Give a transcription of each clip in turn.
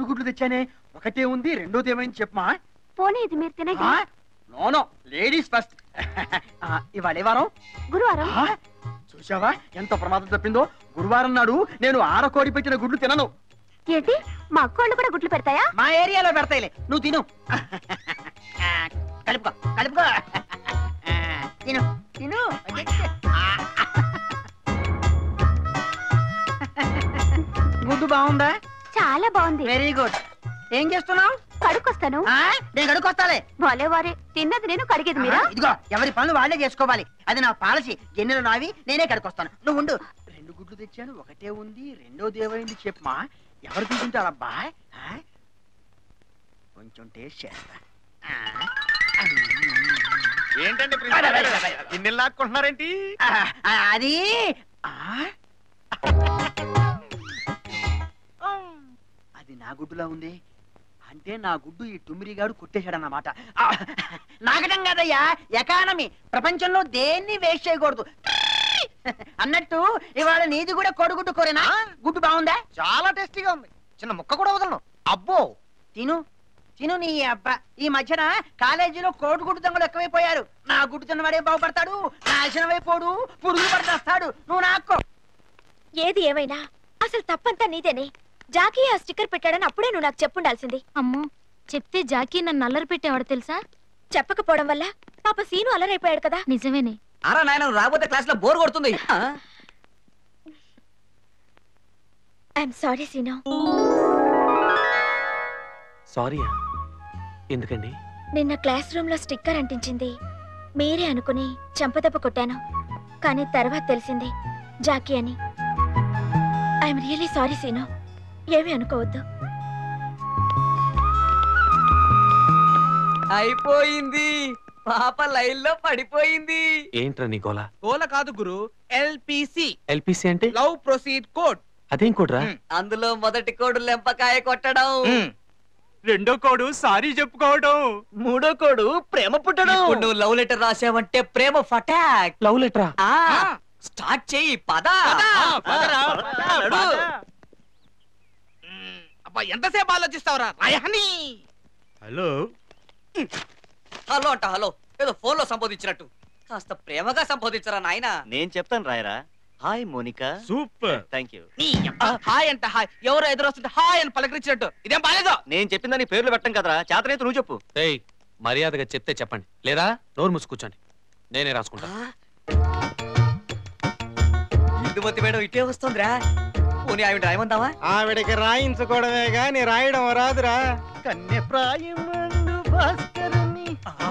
గుడ్లు తెచ్చానే ఒకటే ఉంది రెండోది ఏమైంది చెప్పమా పోనీ ఇది మీరు తినండి ఆ? నో లేడీస్ ఫస్ట్ ఇవాళ ఏ వారం గురువారం ఆ? చూశావా ఎంత ప్రమాదం తప్పిందో గురువారం నాడు నేను ఆరకోడి పెట్టిన గుడ్లు తినను ఏంటి మా అక్కోళ్ళు కూడా గుడ్లు పెడతాయా మా ఏరియాలో పెడతాయిలే నువ్వు తిను ఆ, కలుపుకో కలుపుకో ఆ, తిను తిను ఆ. గుడ్డు బాగుందా చాలా బాగుంది వెరీ గుడ్ ఏం చేస్తున్నావు కడుక్కొస్తాను నేను కడుకొస్తాలే భలే వారే తిన్నది నేను కడిగేది మీరా ఇదిగో ఎవరి పనులు వాళ్ళే చేసుకోవాలి అది నా పాలసీ గిన్నెలు నావి నేనే కడుకొస్తాను నువ్వు ఉండు రెండు గుడ్లు తెచ్చాను ఒకటే ఉంది రెండోది ఏమైంది చెప్పమా ఎవరు తీసుకుంటారబ్బా ఆ? కొంచెం టేస్ట్ చేస్తా ఆ. ఏంటండి ప్రిన్సిపల్ ఇన్ని లాక్కుంటున్నారేంటి ఆ, ఆ, అది ఆ? అది నా గుడ్డులా ఉంది అంటే నా గుడ్డు ఈ టుమ్మిరిగాడు కొట్టేశాడన్నమాట ఆ, నాగటం కాదయ్యా ఎకానమీ ప్రపంచంలో దేన్ని వేస్ట్ చేయకూడదు అన్నట్టు ఇవాళ నీది కూడా కొడుగుడ్డు కోరేనా గుడ్డు బాగుందా చాలా టేస్టీగా ఉంది చిన్న ముక్క కూడా వదలను అబ్బో తిను తిను నీ అబ్బా ఈ మధ్యన కాలేజీలో కోడిగుడ్డు దొంగలు ఎక్కువైపోయారు నా గుడ్డు తిన్నవాడే బాగుపడతాడు నాశనం అయిపోడు పురుగులు పడతాడు నువ్వు నాకు ఏది ఏమైనా అసలు తప్పంతా నీదేనే జాకీ ఆ స్టిక్కర్ పెట్టాడని అప్పుడే నువ్వు నాకు చెప్పుండాల్సింది అమ్మో చెప్తే జాకీ నన్ను అల్లరి పెట్టేవాడు తెలుసా చెప్పకపోవడం వల్ల పాప సీను అలరైపోయాడు కదా నిజమేనే అరా నాయన రాబోతే క్లాస్ లో బోర్ కొడుతుంది ఐఎమ్ సారీ సీను సారీయా ఎందుకండి నిన్న క్లాస్ రూమ్ లో స్టిక్కర్ అంటించింది మీరే అనుకుని చెంపదెబ్బ కొట్టాను కానీ తర్వాత తెలిసింది జాకీ అని ఐఎమ్ రియలీ సారీ సీను ఏమీ అనుకోవద్దు అయిపోయింది పాప లైన్ లో పడిపోయింది ఏంట్రా నీ గోలా గోల కాదు గురు ఎల్పిసి ఎల్పిసి అంటే లవ్ ప్రొసీడ్ కోడ్ అదేం కూడరా అందులో మొదటి కోడు లెంపకాయ కొట్టడం రెండో కోడు సారీ చెప్పుకోవడం మూడో కోడు ప్రేమ పుట్టడం ఇప్పుడు నువ్వు లవ్ లెటర్ రాసావంటే ప్రేమ ఫటాక్ లవ్ లెటరా ఆ స్టార్ట్ చెయ్యి పద నడు. అబ్బా ఎంతసేపు ఆలోచిస్తావురా రాయని హలో హలో అంట హలో ఏదో ఫోన్ లో సంబోధించినట్టు కాస్త ప్రేమగా సంబోధించరా నాయనా నేను చెప్తాను రాయరా hi Monica super thank you నీ అబ్బా, హాయ్ అంట హాయ్ ఎవరో ఎదురొస్తుంటే హాయ్ అని పలకరించినట్టు ఇదేం బాలేదు నేను చెప్పిన దానికి పేర్లు పెట్టం కదరా చేతనైతే నువ్వు చెప్పు ఏయ్ మర్యాదగా చెప్తే చెప్పండి లేదా నోరు మూసి కూర్చోండి నేనే రాసుకుంటా ఇందుమతి మేడం ఇట్టే వస్తుందిరా పోనీ ఆవిడ రాయమందావా ఆవిడకి రాయించుకోవడమే గాని రాయడం రాదురా కన్య ప్రాయమందు భాస్కరుని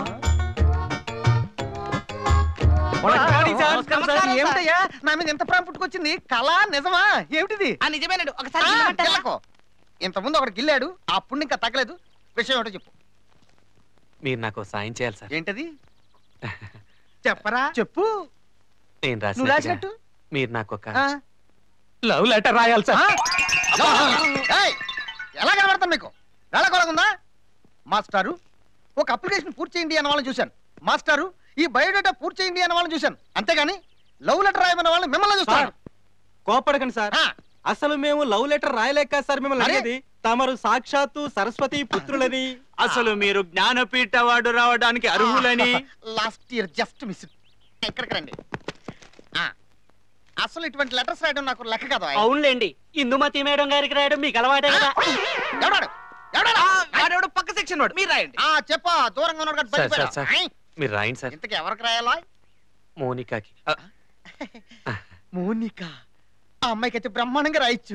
నమస్కారం సార్. ఏమిటయ్యా నా మీద ఎంత ప్రేమ పుట్టుకొచ్చింది కళ నిజమా ఏమిటిది ఆ నిజమేనండి ఒకసారి ఆ, గిల్లమంటారా? గిల్లకు. ఇంతకుముందు ఒకటి గిల్లాడు అప్పుడు ఇంకా తగ్గలేదు విషయం ఏంటో చెప్పు మీరు నాకు సాయం చేయాలి సార్ ఏంటది చెప్పరా చెప్పు నేను నువ్వు రాసినట్టుగా రాసినట్టు మీరు నాకు ఒక ఆ? లవ్ లెటర్ రాయాలి ఆ? సార్ ఏయ్, ఎలా కనబడతాను మీకు వెళ్ళకూడదుందా మాస్టారు ఒక అప్లికేషన్ పూర్తి చేయండి అన్న వాళ్ళని చూశాను మాస్టారు ఈ బయోడేటా పూర్తి చేయండి అన్న వాళ్ళని చూశాను అంతేగాని లవ్ లెటర్ రాయమన్న వాళ్ళని మిమ్మల్ని చూస్తాను కోపడకండి సార్ ఆ, అసలు మేము లవ్ లెటర్ రాయలేక సార్ మిమ్మల్ని అరే! అడిగేది తమరు సాక్షాత్తు సరస్వతి పుత్రులని అసలు మీరు జ్ఞానపీఠ అవార్డు రావడానికి అర్హులని లాస్ట్ ఇయర్ జస్ట్ మిస్ ఎక్కడికి రండి ఆ, అసలు ఇటువంటి లెటర్స్ రాయడం నాకు లెక్క కదా అవునులేండి ఇందుమతి మేడం గారికి రాయడం మీకు అలవాటే కదా ఎవడాడు ఎవడాడు వాడెవడో పక్క సెక్షన్ వాడు మీరు రాయండి ఆ చెప్పా దూరంగా ఉన్నాడు కాబట్టి సార్, బయటికి సార్, పోయాడు. మీరు రాయండి సార్ ఇంతకీ ఎవరికి రాయాలో మోనికాకి ఆ, మోనిక ఆ అమ్మాయికి అయితే బ్రహ్మాండంగా రాయొచ్చు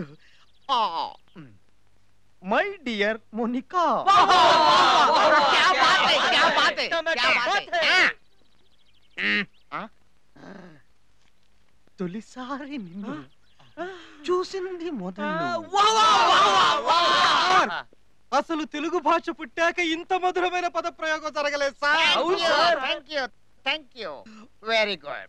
మై డియర్ మోనిక క్యా బాత్ హై, క్యా బాత్ హై, క్యా బాత్ హై. ఆ? తొలిసారి నిన్ను చూసింది మొదలు అసలు తెలుగు భాష పుట్టాక ఇంత మధురమైన పద ప్రయోగం జరగలేదు sir thank you thank you very good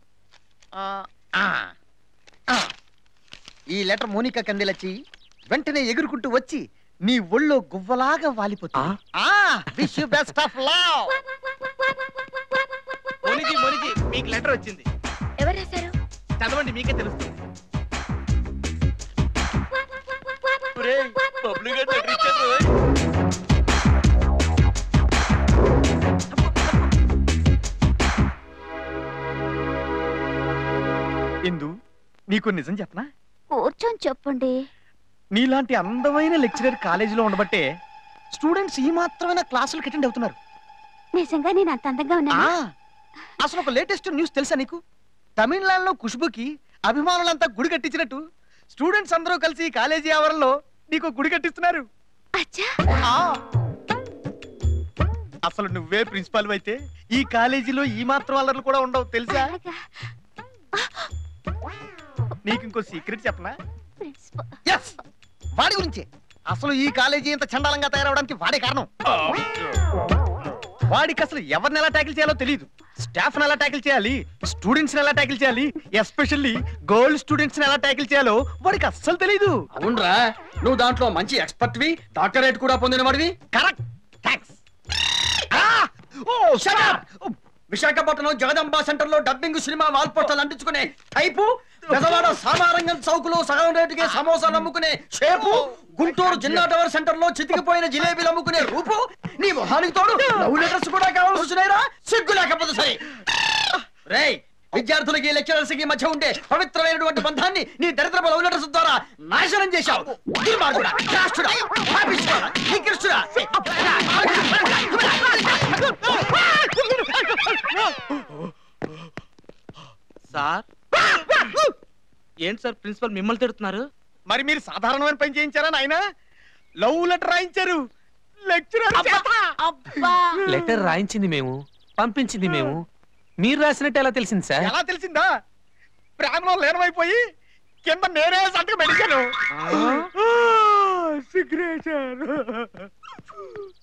ఈ లెటర్ మోనికా కందిలచ్చి వెంటనే ఎగురుకుంటూ వచ్చి నీ ఒళ్ళో గువ్వలాగా వాలిపోతుంది wish you best of love మొనిజీ మొనిజీ మీకు లెటర్ వచ్చింది ఎవరు రాశారు చదవండి మీకే తెలుస్తుంది ఒరేయ్, ఇందు నీకు నిజం చెప్పనా కూర్చొని చెప్పండి నీలాంటి అందమైన లెక్చరర్ కాలేజీలో ఉండబట్టే స్టూడెంట్స్ ఈ మాత్రమైన క్లాసులకు అటెండ్ అవుతున్నారు నిజంగా నేను అంత అందంగా ఆ, అసలు ఒక లేటెస్ట్ న్యూస్ తెలుసా నీకు తమిళనాడులో ఖుష్బుకి అభిమానులంతా గుడి కట్టించినట్టు స్టూడెంట్స్ అందరూ కలిసి ఈ కాలేజీ ఆవరణలో నీకు గుడి కట్టిస్తున్నారు అచ్చా ఆ. అసలు నువ్వే ప్రిన్సిపాల్ అయితే ఈ కాలేజీలో ఈ మాత్రం అల్లర్లు కూడా ఉండవు తెలుసా అలాగా నీకు ఇంకో సీక్రెట్ చెప్పనా ప్రిన్సిపల్ ఎస్ వాడి గురించే అసలు ఈ కాలేజీ ఇంత చండాలంగా తయారవడానికి వాడే కారణం వాడికి అసలు ఎవరిని ఎలా ట్యాకిల్ చేయాలో తెలియదు స్టాఫ్ ఎలా ట్యాకిల్ చేయాలి స్టూడెంట్స్ ఎలా ట్యాకిల్ చేయాలి ఎస్పెషల్లీ గర్ల్ స్టూడెంట్స్ ఎలా ట్యాకిల్ చేయాలో వాడికి అస్సలు తెలియదు అవునరా నువ్వు దాంట్లో మంచి ఎక్స్పర్ట్వి డాక్టరేట్ కూడా పొందిన వాడివి కరెక్ట్ థ్యాంక్స్ ఓ Shut up! Visakhapatnam Jagadamba centre లో డబ్బింగ్ సినిమా వాల్ పోస్టర్లు అంటించుకునే టైపు పెదవాడ సామారంగం చౌకులో సగం రేటుకి సమోసాలు అమ్ముకునే షేపు గుంటూరు జిల్లా టవర్ సెంటర్ లో చితికిపోయిన జిలేబీలు అమ్ముకునే రూపు నీ మొహానికి తోడు లవ్ లెటర్స్ కూడా కావాల్సి వచ్చినాయిరా సిగ్గు లేకపోతే సరే రేయ్ విద్యార్థులకి లెక్చరర్స్ కి మధ్య ఉండే పవిత్రమైనటువంటి బంధాన్ని నీ దరిద్రపు లవ్ లెటర్స్ ద్వారా నాశనం చేశావు దుర్మార్గుడా, భ్రష్టుడా, పాపిష్టుడా, నికృష్టుడా. సార్ ఏంటి సార్ ప్రిన్సిపల్ మిమ్మల్ని తిడుతున్నారు మరి మీరు సాధారణమైన పని చేయించారా నాయన లవ్ లెటర్ రాయించారు లెక్చరర్ లెటర్ రాయించింది మేము పంపించింది మేము మీరు రాసినట్టు ఎలా తెలిసింది సార్ ఎలా తెలిసిందా ప్రేమలో లీనమైపోయి కింద నేనే సంతకం పెట్టాను సిగ్నేచర్